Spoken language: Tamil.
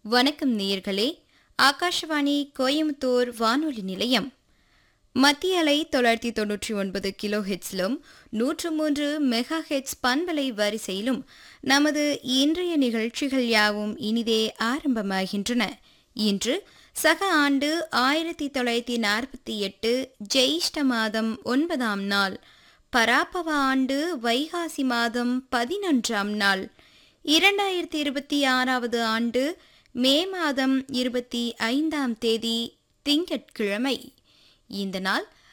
வணக்கம் நேயர்களே ஆகாஷவாணி கோயம்புத்தூர் வானொலி நிலையம் மத்திய அலை தொள்ளாயிரத்தி தொன்னூற்றி ஒன்பது கிலோ ஹெட்ஸிலும் நூற்று மூன்று மெகா ஹெட்ஸ் பண்பலை வரிசையிலும் நமது இன்றைய நிகழ்ச்சிகள் யாவும் இனிதே ஆரம்பமாகின்றன இன்று சக ஆண்டு ஆயிரத்தி தொள்ளாயிரத்தி நாற்பத்தி எட்டு ஜெயிஷ்ட மாதம் ஒன்பதாம் நாள் பராபவ ஆண்டு வைகாசி மாதம் பதினொன்றாம் நாள் இரண்டாயிரத்தி இருபத்தி ஆறாவது ஆண்டு மே மாதம் இருபத்தி ஐந்தாம் தேதி திங்கட்கிழமை இந்த நாள்